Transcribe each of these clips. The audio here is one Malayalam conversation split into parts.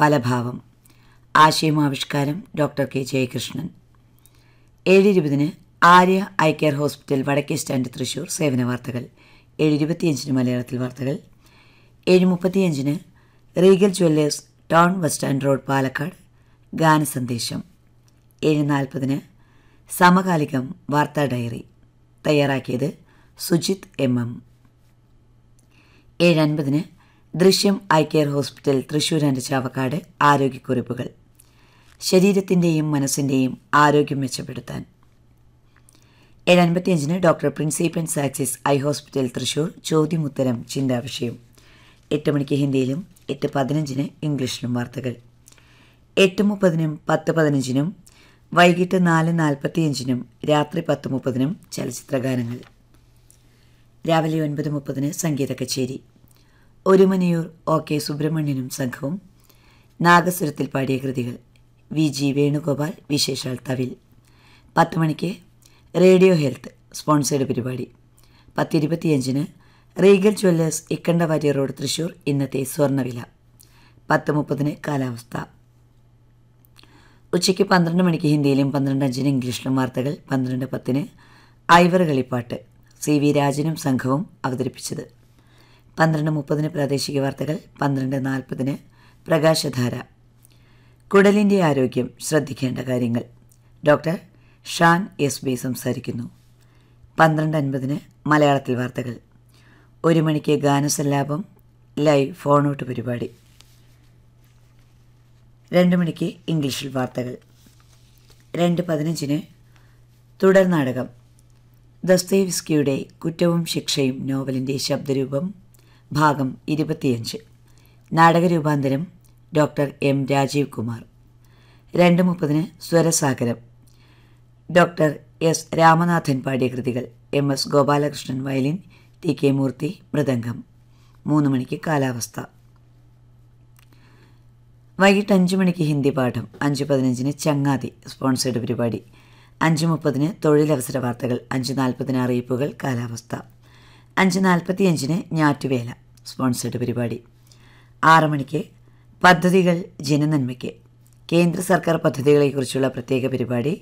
ഫലഭാവം ആശയമാവിഷ്കാരം ഡോക്ടർ കെ ജയകൃഷ്ണൻ ഏഴ് ഇരുപതിന് ആര്യ ഐ കെയർ ഹോസ്പിറ്റൽ വടക്കേ സ്റ്റാൻഡ് തൃശൂർ സേവന വാർത്തകൾ ഏഴ് ഇരുപത്തിയഞ്ചിന് മലയാളത്തിൽ വാർത്തകൾ ഏഴ് മുപ്പത്തിയഞ്ചിന് Regal Jewellers town bus stand road Palakkad ഗാനസന്ദേശം ഏഴ് നാൽപ്പതിന് സമകാലികം വാർത്താ ഡയറി തയ്യാറാക്കിയത് സുജിത് എം എം ഏഴ് അൻപതിന് ദൃശ്യം eye care hospital Thrissur and Chavakkad ആരോഗ്യക്കുറിപ്പുകൾ ശരീരത്തിൻ്റെയും മനസ്സിൻ്റെയും ആരോഗ്യം മെച്ചപ്പെടുത്താൻ ഏഴ് അൻപത്തിയഞ്ചിന് ഡോക്ടർ പ്രിൻസിപ്പൻ സാക്സിസ് ഐ ഹോസ്പിറ്റൽ തൃശൂർ ചോദ്യമുത്തരം ചിന്താവിഷയം എട്ട് മണിക്ക് ഹിന്ദിയിലും എട്ട് പതിനഞ്ചിന് ഇംഗ്ലീഷിലും വാർത്തകൾ എട്ട് മുപ്പതിനും പത്ത് പതിനഞ്ചിനും വൈകിട്ട് നാല് നാൽപ്പത്തിയഞ്ചിനും രാത്രി പത്ത് മുപ്പതിനും ചലച്ചിത്രഗാനങ്ങൾ രാവിലെ ഒൻപത് മുപ്പതിന് സംഗീത കച്ചേരി ഒരുമനയൂർ ഒ കെ സുബ്രഹ്മണ്യനും സംഘവും നാഗസ്വരത്തിൽ പാടിയ കൃതികൾ വി ജി വേണുഗോപാൽ വിശേഷാൽ തവിൽ പത്ത് മണിക്ക് റേഡിയോ ഹെൽത്ത് സ്പോൺസേഡ് പരിപാടി പത്തിരുപത്തിയഞ്ചിന് Regal Jewellers Ikkandavari road Thrissur ഇന്നത്തെ സ്വർണ്ണവില പത്ത് മുപ്പതിന് കാലാവസ്ഥ ഉച്ചയ്ക്ക് പന്ത്രണ്ട് മണിക്ക് ഹിന്ദിയിലും പന്ത്രണ്ട് അഞ്ചിന് ഇംഗ്ലീഷിലും വാർത്തകൾ പന്ത്രണ്ട് പത്തിന് ഐവർ കളിപ്പാട്ട് സി വി രാജനും സംഘവും അവതരിപ്പിച്ചത് പന്ത്രണ്ട് മുപ്പതിന് പ്രാദേശിക വാർത്തകൾ പന്ത്രണ്ട് നാൽപ്പതിന് പ്രകാശധാര കുടലിൻ്റെ ആരോഗ്യം ശ്രദ്ധിക്കേണ്ട കാര്യങ്ങൾ ഡോക്ടർ ഷാൻ എസ് ബി സംസാരിക്കുന്നു പന്ത്രണ്ട് അൻപതിന് മലയാളത്തിൽ വാർത്തകൾ ഒരു മണിക്ക് ഗാനസല്ലാപം ലൈവ് ഫോണൗട്ട് പരിപാടി രണ്ട് മണിക്ക് ഇംഗ്ലീഷിൽ വാർത്തകൾ രണ്ട് പതിനഞ്ചിന് തുടർ നാടകം ദസ്തേവിസ്കിയുടെ കുറ്റവും ശിക്ഷയും നോവലിൻ്റെ ശബ്ദരൂപം ഭാഗം ഇരുപത്തിയഞ്ച് നാടകരൂപാന്തരം ഡോക്ടർ എം രാജീവ് കുമാർ രണ്ട് മുപ്പതിന് സ്വരസാഗരം ഡോക്ടർ എസ് രാമനാഥൻ പാടിയ കൃതികൾ M S Gopalakrishnan violin T K Murthy mridangam മൂന്ന് മണിക്ക് കാലാവസ്ഥ വൈകിട്ട് അഞ്ച് മണിക്ക് ഹിന്ദി പാഠം അഞ്ച് പതിനഞ്ചിന് ചങ്ങാതി സ്പോൺസേഡ് പരിപാടി അഞ്ച് മുപ്പതിന് തൊഴിലവസര വാർത്തകൾ അഞ്ച് നാൽപ്പതിന് അറിയിപ്പുകൾ കാലാവസ്ഥ അഞ്ച് നാൽപ്പത്തിയഞ്ചിന് ഞാറ്റുവേല സ്പോൺസേഡ് പരിപാടി ആറ് മണിക്ക് പദ്ധതികൾ ജനനന്മയ്ക്ക് കേന്ദ്ര സർക്കാർ പദ്ധതികളെക്കുറിച്ചുള്ള പ്രത്യേക പരിപാടി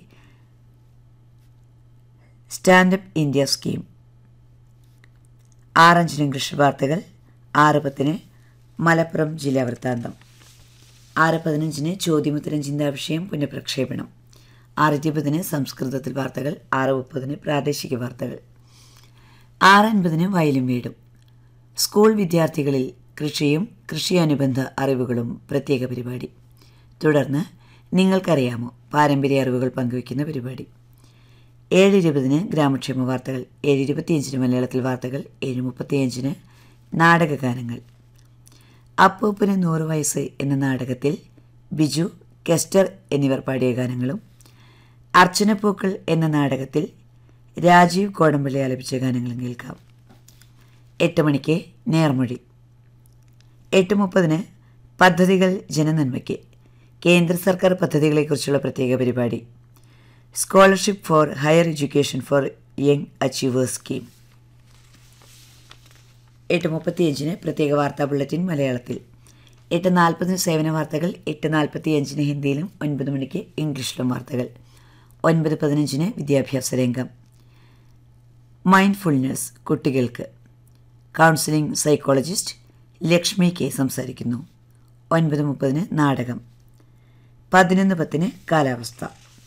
സ്റ്റാൻഡപ്പ് ഇന്ത്യ സ്കീം ആറഞ്ചിന് ഇംഗ്ലീഷ് വാർത്തകൾ ആറ് പത്തിന് മലപ്പുറം ജില്ലാ വൃത്താന്തം ആറ് പതിനഞ്ചിന് ചോദ്യമുത്തരം ചിന്താവിഷയം പുനഃപ്രക്ഷേപണം ആറ് ഇരുപതിന് സംസ്കൃതത്തിൽ വാർത്തകൾ ആറ് മുപ്പതിന് പ്രാദേശിക വാർത്തകൾ ആറ് അൻപതിന് വയലും വീടും സ്കൂൾ വിദ്യാർത്ഥികളിൽ കൃഷിയും കൃഷിയനുബന്ധ അറിവുകളും പ്രത്യേക പരിപാടി തുടർന്ന് നിങ്ങൾക്കറിയാമോ പാരമ്പര്യ അറിവുകൾ പങ്കുവയ്ക്കുന്ന പരിപാടി ഏഴ് ഇരുപതിന് ഗ്രാമക്ഷേമ വാർത്തകൾ ഏഴ് ഇരുപത്തിയഞ്ചിന് മലയാളത്തിൽ വാർത്തകൾ ഏഴ് മുപ്പത്തിയഞ്ചിന് നാടകഗാനങ്ങൾ അപ്പൂപ്പന് നൂറ് വയസ്സ് എന്ന നാടകത്തിൽ ബിജു കെസ്റ്റർ എന്നിവർ പാടിയ ഗാനങ്ങളും അർച്ചനപ്പൂക്കൾ എന്ന നാടകത്തിൽ രാജീവ് കോടമ്പള്ളി ആലപിച്ച ഗാനങ്ങളും കേൾക്കാം എട്ട് മണിക്ക് നേർമൊഴി എട്ട് മുപ്പതിന് പദ്ധതികൾ ജനനന്മയ്ക്ക് കേന്ദ്ര സർക്കാർ പദ്ധതികളെക്കുറിച്ചുള്ള പ്രത്യേക പരിപാടി scholarship for higher education for young achievers scheme എട്ട് മുപ്പത്തിയഞ്ചിന് പ്രത്യേക വാർത്താ ബുള്ളറ്റിൻ മലയാളത്തിൽ എട്ട് നാൽപ്പതിന് സേവന വാർത്തകൾ എട്ട് നാൽപ്പത്തിയഞ്ചിന് ഹിന്ദിയിലും ഒൻപത് മണിക്ക് ഇംഗ്ലീഷിലും വാർത്തകൾ ഒൻപത് പതിനഞ്ചിന് വിദ്യാഭ്യാസ രംഗം മൈൻഡ്ഫുൾനെസ് കുട്ടികൾക്ക് കൗൺസിലിംഗ് സൈക്കോളജിസ്റ്റ് ലക്ഷ്മി കെ സംസാരിക്കുന്നു ഒൻപത് മുപ്പതിന് നാടകം പതിനൊന്ന് പത്തിന് കാലാവസ്ഥ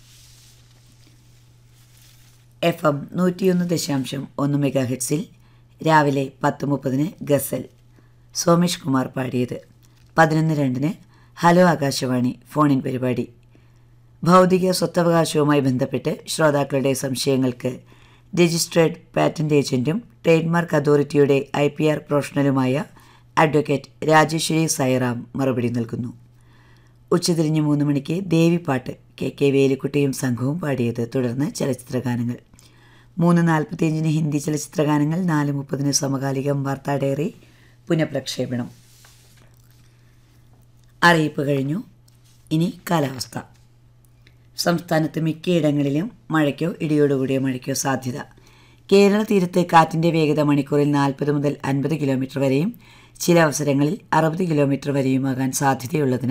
എഫ് എം നൂറ്റിയൊന്ന് ദശാംശം ഒന്ന് മെഗാ ഹെഡ്സിൽ രാവിലെ പത്ത് മുപ്പതിന് ഗസൽ സോമേഷ് കുമാർ പാടിയത് പതിനൊന്ന് രണ്ടിന് ഹലോ ആകാശവാണി ഫോണിൻ പരിപാടി ഭൗതിക സ്വത്തവകാശവുമായി ബന്ധപ്പെട്ട് ശ്രോതാക്കളുടെ സംശയങ്ങൾക്ക് രജിസ്ട്രേഡ് പാറ്റന്റ് ഏജന്റും ട്രേഡ് മാർക്ക് അതോറിറ്റിയുടെ ഐ പി ആർ പ്രൊഫഷണലുമായ അഡ്വക്കേറ്റ് രാജേശ്വരി സൈറാം മറുപടി നൽകുന്നു ഉച്ചതിരിഞ്ഞ് മൂന്ന് മണിക്ക് ദേവിപ്പാട്ട് കെ കെ വേലിക്കുട്ടിയും സംഘവും പാടിയത് തുടർന്ന് ചലച്ചിത്രഗാനങ്ങൾ മൂന്ന് നാൽപ്പത്തിയഞ്ചിന് ഹിന്ദി ചലച്ചിത്രഗാനങ്ങൾ നാല് മുപ്പതിന് സമകാലികം വാർത്താ ഡയറി പുനഃപ്രക്ഷേപണം അറിയിപ്പ് കഴിഞ്ഞു ഇനി കാലാവസ്ഥ സംസ്ഥാനത്ത് മിക്കയിടങ്ങളിലും മഴയ്ക്കോ ഇടിയോടുകൂടിയ മഴയ്ക്കോ സാധ്യത കേരള തീരത്ത് കാറ്റിൻ്റെ വേഗത മണിക്കൂറിൽ നാൽപ്പത് മുതൽ അൻപത് കിലോമീറ്റർ വരെയും ചില അവസരങ്ങളിൽ അറുപത് കിലോമീറ്റർ വരെയുമാകാൻ സാധ്യതയുള്ളതിനാൽ